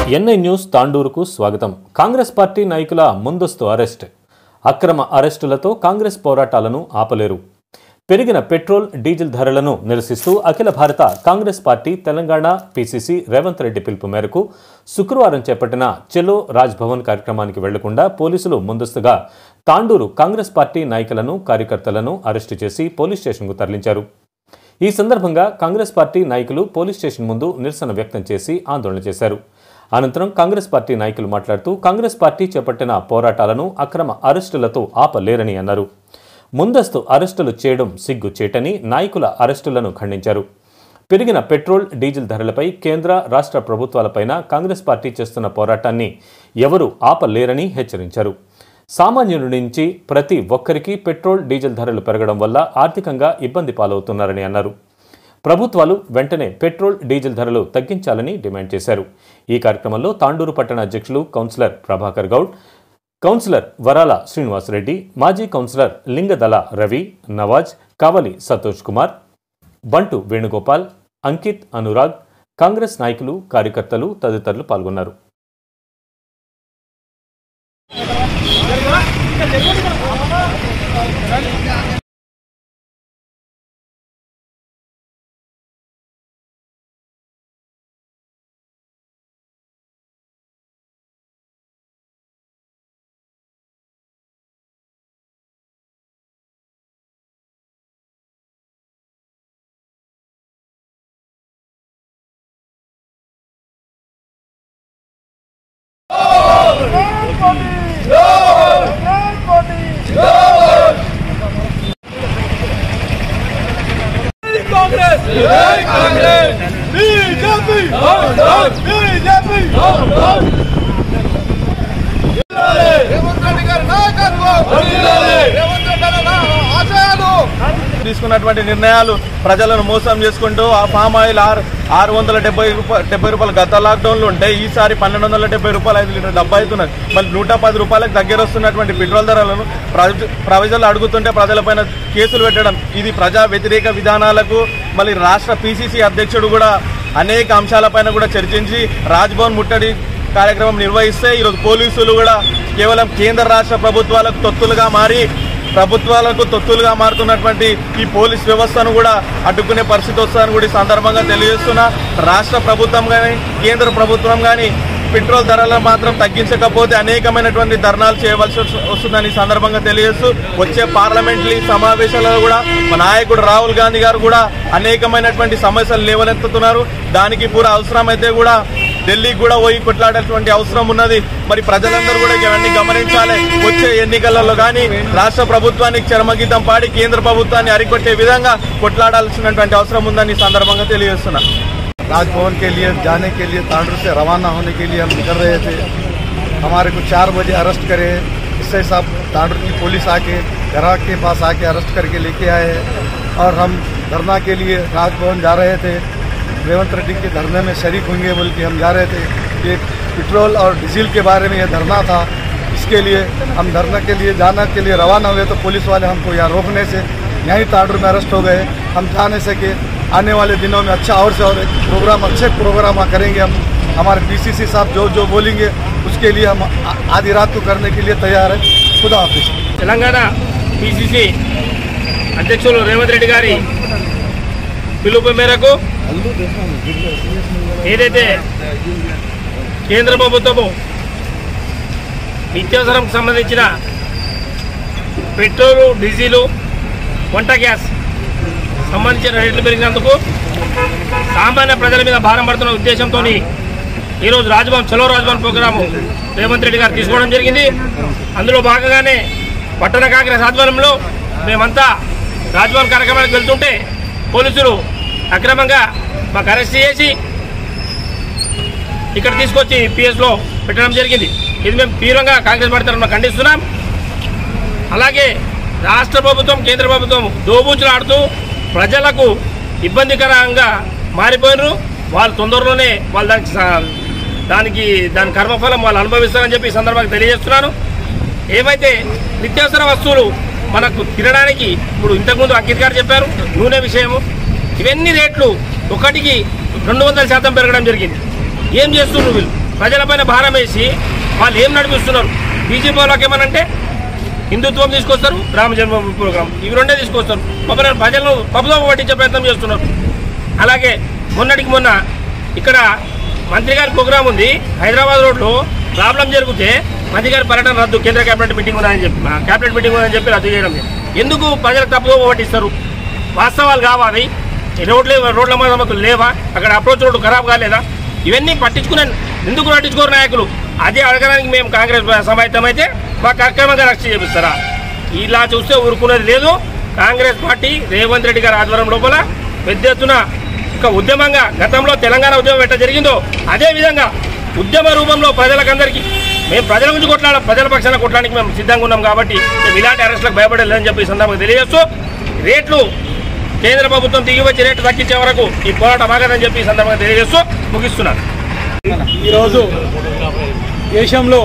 NI news తాండూరుకు స్వాగతం Congress party నాయకుల ముందస్తు అరెస్ట్ అక్రమ అరెస్టులతో కాంగ్రెస్ పోరాటాలను ఆపలేరు పెరిగిన పెట్రోల్ డీజిల్ ధరలను నిరసిస్తూ అఖిల భారత కాంగ్రెస్ పార్టీ తెలంగాణ పీసీసీ రేవంత్ రెడ్డి పిలుపు మేరకు శుక్రవారం చేపట్టిన చెలో రాజ్భవన్ కార్యక్రమానికి వెళ్లకుండా పోలీసులు ముందస్తుగా తాండూరు కాంగ్రెస్ పార్టీ నాయకులను కార్యకర్తలను అరెస్టు చేసి పోలీస్ స్టేషన్కు తరలించారు ఈ సందర్భంగా కాంగ్రెస్ పార్టీ నాయకులు పోలీస్ స్టేషన్ ముందు నిరసన వ్యక్తం చేసి ఆందోళన చేశారు అనంతరం కాంగ్రెస్ పార్టీ నాయకులు మాట్లాడుతూ కాంగ్రెస్ పార్టీ చేపట్టిన పోరాటాలను అక్రమ అరెస్టులతో ఆపలేరని అన్నారు ముందస్తు అరెస్టులు చేయడం సిగ్గు చేటని నాయకుల అరెస్టులను ఖండించారు పెరిగిన పెట్రోల్ డీజిల్ ధరలపై కేంద్ర రాష్ట్ర ప్రభుత్వాలపైన కాంగ్రెస్ పార్టీ చేస్తున్న పోరాటాన్ని ఎవరూ ఆపలేరని హెచ్చరించారు సామాన్యుడి నుంచి ప్రతి ఒక్కరికి పెట్రోల్ డీజిల్ ధరలు పెరగడం వల్ల ఆర్థికంగా ఇబ్బంది పాలవుతున్నారని అన్నారు ప్రభుత్వాలు వెంటనే పెట్రోల్ డీజిల్ ధరలు తగ్గించాలని డిమాండ్ చేశారు ఈ కార్యక్రమంలో తాండూరు పట్టణ అధ్యక్షులు కౌన్సిలర్ ప్రభాకర్ గౌడ్ కౌన్సిలర్ వరాల శ్రీనివాసరెడ్డి మాజీ కౌన్సిలర్ లింగదల రవి నవాజ్ కావలి సంతోష్ కుమార్ బంటు వేణుగోపాల్ అంకిత్ అనురాగ్ కాంగ్రెస్ నాయకులు కార్యకర్తలు తదితరులు పాల్గొన్నారు కాంగ్రెస్ కాంగ్రెస్ బీజేపీ బీజేపీ రేవంత్ రెడ్డి గారి నాయకత్వం రేవంత్ రెడ్డి గారి ఆశయాలు తీసుకున్నటువంటి నిర్ణయాలు ప్రజలను మోసం చేసుకుంటూ ఆ పామ్ ఆయిల్ ఆరు ఆరు వందల డెబ్బై రూపాయలు డెబ్బై రూపాయలు గత లాక్డౌన్లో ఉంటే ఈసారి పన్నెండు వందల డెబ్బై రూపాయలు ఐదు లీటర్ డబ్బా అవుతున్నది మళ్ళీ నూట పది రూపాయలకు దగ్గర వస్తున్నటువంటి పెట్రోల్ ధరలను ప్రజ- ప్రజలు అడుగుతుంటే ప్రజలపైన కేసులు పెట్టడం ఇది ప్రజా వ్యతిరేక విధానాలకు మళ్ళీ రాష్ట్ర పిసిసి అధ్యక్షుడు కూడా అనేక అంశాలపైన కూడా చర్చించి రాజ్భవన్ ముట్టడి కార్యక్రమం నిర్వహిస్తే ఈరోజు పోలీసులు కూడా కేవలం కేంద్ర రాష్ట్ర ప్రభుత్వాలకు తొత్తులుగా మారి ప్రభుత్వాలకు తొత్తులుగా మారుతున్నటువంటి ఈ పోలీస్ వ్యవస్థను కూడా అడ్డుకునే పరిస్థితి వస్తుందని కూడా ఈ సందర్భంగా తెలియజేస్తున్నా రాష్ట్ర ప్రభుత్వం కానీ కేంద్ర ప్రభుత్వం కానీ పెట్రోల్ ధరలను మాత్రం తగ్గించకపోతే అనేకమైనటువంటి ధర్నాలు చేయవలసి వస్తు- వస్తుందని ఈ సందర్భంగా తెలియజేస్తూ వచ్చే పార్లమెంటరీ సమావేశాలలో కూడా మా నాయకుడు రాహుల్ గాంధీ గారు కూడా అనేకమైనటువంటి సమస్యలు లేవనెత్తుతున్నారు దానికి పూర అవసరమైతే కూడా ఢిల్లీకి కూడా పోయి కొట్లాడేటువంటి అవసరం ఉన్నది మరి ప్రజలందరూ కూడా ఇవన్నీ గమనించాలి వచ్చే ఎన్నికలలో కానీ రాష్ట్ర ప్రభుత్వానికి చరమగీతం పాడి కేంద్ర ప్రభుత్వాన్ని అరికొట్టే విధంగా కొట్లాడాల్సినటువంటి అవసరం ఉందని ఈ సందర్భంగా తెలియజేస్తున్నా राजभवन के लिए जाने के लिए तांडुर से रवाना होने के लिए हम निकल रहे थे हमारे को चार बजे अरेस्ट करे इससे साहब तांडुर की पुलिस आके ग्राहक के पास आके अरेस्ट करके लेके आए और हम धरना के लिए राजभवन जा रहे थे रेवंत रेड्डी के धरने में शरीक होंगे बोल के हम जा रहे थे ये पेट्रोल और डीजल के बारे में ये धरना था इसके लिए हम धरना के लिए जाना के लिए रवाना हुए तो पुलिस वाले हमको यहाँ रोकने से यहीं तांडुर में अरेस्ट हो गए हम जा नहीं सके आने वाले दिनों में अच्छा और से और एक प्रोग्राम अच्छे प्रोग्राम करेंगे हम हमारे पीसीसी साहब जो जो बोलेंगे उसके लिए हम आ- आधी रात को करने के लिए तैयार है खुदा हाफिज़ తెలంగాణ పిసిసి అధ్యక్షులు రేవంత్ రెడ్డి గారి పిలుపు మేరకు ఏదైతే కేంద్ర ప్రభుత్వము నిత్యావసరంకు సంబంధించిన పెట్రోలు డీజిలు వంట గ్యాస్ సంబంధించిన రేట్లు పెరిగినందుకు సామాన్య ప్రజల మీద భారం పడుతున్న ఉద్దేశంతో ఈరోజు రాజ్భవన్ చలో రాజ్భవన్ ప్రోగ్రాము రేవంత్ రెడ్డి గారు తీసుకోవడం జరిగింది అందులో భాగంగానే పట్టణ కాంగ్రెస్ ఆధ్వర్యంలో మేమంతా రాజ్భవన్ కార్యక్రమానికి వెళ్తుంటే పోలీసులు అక్రమంగా మాకు అరెస్ట్ చేసి ఇక్కడ తీసుకొచ్చి పిఎస్లో పెట్టడం జరిగింది ఇది మేము తీవ్రంగా కాంగ్రెస్ పార్టీ తరఫున ఖండిస్తున్నాం అలాగే రాష్ట్ర ప్రభుత్వం కేంద్ర ప్రభుత్వం దోబూచులు ఆడుతూ ప్రజలకు ఇబ్బందికరంగా మారిపోయినారు వాళ్ళు తొందరలోనే వాళ్ళు దానికి స- దానికి దాని కర్మఫలం వాళ్ళు అనుభవిస్తారని చెప్పి ఈ సందర్భంగా తెలియజేస్తున్నాను ఏమైతే నిత్యావసర వస్తువులు మనకు తినడానికి ఇప్పుడు ఇంతకుముందు అంకిత్ గారు చెప్పారు నూనె విషయము ఇవన్నీ రేట్లు ఒకటికి రెండు వందల శాతం పెరగడం జరిగింది ఏం చేస్తున్నారు వీళ్ళు ప్రజలపైన భారం వేసి వాళ్ళు ఏం నడిపిస్తున్నారు బీజేపీ వాళ్ళకి ఏమనంటే హిందుత్వం తీసుకొస్తారు రామ జన్మభూమి ప్రోగ్రాం ఇవి రెండే తీసుకొస్తారు మమ్మల్ని ప్రజలను పప్పుదో పట్టించే ప్రయత్నం చేస్తున్నారు అలాగే మొన్నటికి మొన్న ఇక్కడ మంత్రి గారి ప్రోగ్రాం ఉంది హైదరాబాద్ రోడ్లో ప్రాబ్లం జరిగితే మంత్రి గారి పర్యటన రద్దు కేంద్ర కేబినెట్ మీటింగ్ ఉందని చెప్పి కేబినెట్ మీటింగ్ ఉందని చెప్పి రద్దు చేయడం లేదు. ఎందుకు ప్రజలకు తప్పుదో పట్టిస్తారు వాస్తవాలు కావాలి ఈ రోడ్లే రోడ్ల మరమ్మతులు లేవా అక్కడ అప్రోచ్ రోడ్డు ఖరాబ్ కాలేదా ఇవన్నీ పట్టించుకునే ఎందుకు పట్టించుకోరు నాయకులు అదే అడగడానికి మేము కాంగ్రెస్ సమాయత్తమైతే మా కార్యక్రమంగా రక్ష చేపిస్తారా ఇలా చూస్తే ఊరుకునేది లేదు కాంగ్రెస్ పార్టీ రేవంత్ రెడ్డి గారి ఆధ్వర్యం లోపల పెద్ద ఎత్తున ఒక ఉద్యమంగా గతంలో తెలంగాణ ఉద్యమం ఎట్లా జరిగిందో అదే విధంగా ఉద్యమ రూపంలో ప్రజలకందరికీ మేము ప్రజల గురించి కొట్లాడ ప్రజల పక్షాన కొట్టడానికి మేము సిద్ధంగా ఉన్నాం కాబట్టి మేము ఇలాంటి అరెస్టులకు భయపడలేదని చెప్పి ఈ సందర్భంగా తెలియజేస్తూ రేట్లు కేంద్ర ప్రభుత్వం దిగి వచ్చి రేటు తగ్గించే వరకు ఈ పోరాటం ఆగదని చెప్పి ఈ సందర్భంగా తెలియజేస్తూ ముగిస్తున్నాను ఈరోజు దేశంలో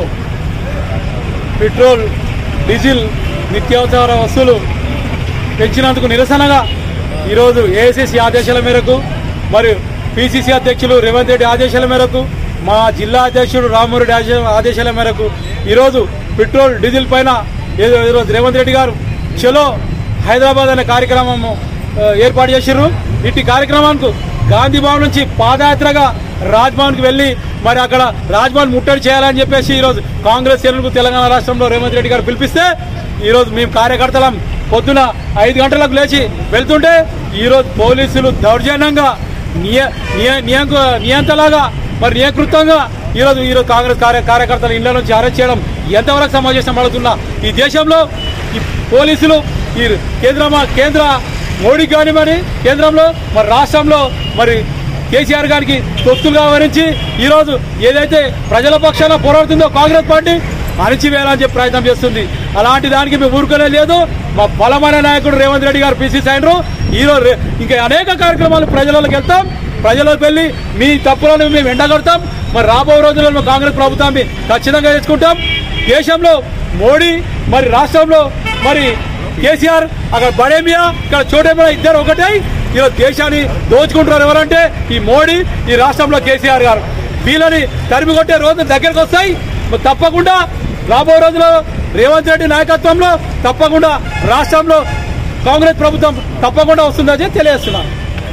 పెట్రోల్ డీజిల్ నిత్యావసర వస్తువులు పెంచినందుకు నిరసనగా ఈరోజు ఏఐసిసి ఆదేశాల మేరకు మరియు పిసిసి అధ్యక్షులు రేవంత్ రెడ్డి ఆదేశాల మేరకు మా జిల్లా అధ్యక్షుడు రామ్మూరెడ్డి ఆదేశ- ఆదేశాల మేరకు ఈరోజు పెట్రోల్ డీజిల్ పైన ఏదో ఈరోజు రేవంత్ రెడ్డి గారు చలో హైదరాబాద్ అనే కార్యక్రమం ఆ, ఏర్పాటు చేసిర్రు ఇట్టి కార్యక్రమానికి గాంధీ భవన్ నుంచి పాదయాత్రగా రాజ్భవన్కి వెళ్ళి మరి అక్కడ రాజ్భవన్ ముట్టడి చేయాలని చెప్పేసి ఈరోజు కాంగ్రెస్ శ్రేణులకు తెలంగాణ రాష్ట్రంలో రేవంత్ రెడ్డి గారు పిలిపిస్తే ఈరోజు మేము కార్యకర్తలం పొద్దున ఐదు గంటలకు లేచి వెళ్తుంటే ఈరోజు పోలీసులు దౌర్జన్యంగా నియ నియ- నియంకు నియంతలాగా మరి నియకృతంగా ఈరోజు ఈరోజు కాంగ్రెస్ కార్య కార్యకర్తల ఇళ్ల నుంచి అరెస్ట్ చేయడం ఎంతవరకు సమావేశం పడుతున్నా ఈ దేశంలో ఈ పోలీసులు ఈ కేంద్ర కేంద్ర మోడీ కానీ మరి కేంద్రంలో మరి రాష్ట్రంలో మరి కేసీఆర్ గారికి తొత్తులుగా వివరించి ఈరోజు ఏదైతే ప్రజల పక్షాన పోరాడుతుందో కాంగ్రెస్ పార్టీ అణిచివేయాలని చెప్పి ప్రయత్నం చేస్తుంది అలాంటి దానికి మేము ఊరుకునే లేదు మా బలమైన నాయకుడు రేవంత్ రెడ్డి గారు పిసి సైన్రు ఈరోజు రే- ఇంకా అనేక కార్యక్రమాలు ప్రజలకు వెళ్తాం ప్రజలకు వెళ్ళి మీ తప్పులను మేము ఎండగడతాం మరి రాబో రోజుల్లో మా కాంగ్రెస్ ప్రభుత్వాన్ని ఖచ్చితంగా తెచ్చుకుంటాం దేశంలో మోడీ మరి రాష్ట్రంలో మరి కేసీఆర్ అక్కడ బడేమియా ఇక్కడ చోటేమియా ఇద్దరు ఒకటే ఈరోజు దేశాన్ని దోచుకుంటున్నారు ఎవరంటే ఈ మోడీ ఈ రాష్ట్రంలో కేసీఆర్ గారు వీళ్ళని తరిమి కొట్టే రోజులు దగ్గరకు వస్తాయి మరి తప్పకుండా రాబో రోజుల్లో రేవంత్ రెడ్డి నాయకత్వంలో తప్పకుండా రాష్ట్రంలో కాంగ్రెస్ ప్రభుత్వం తప్పకుండా వస్తుందని తెలియజేస్తున్నాను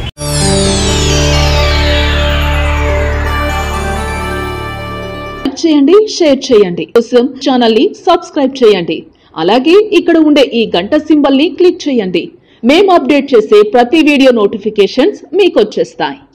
లైక్ చేయండి షేర్ చేయండి కోసం ఛానల్ ని సబ్స్క్రైబ్ చేయండి అలాగే ఇక్కడ ఉండే ఈ గంట సింబల్ ని క్లిక్ చేయండి మేము అప్డేట్ చేసే ప్రతి వీడియో నోటిఫికేషన్స్ మీకు వచ్చేస్తాయి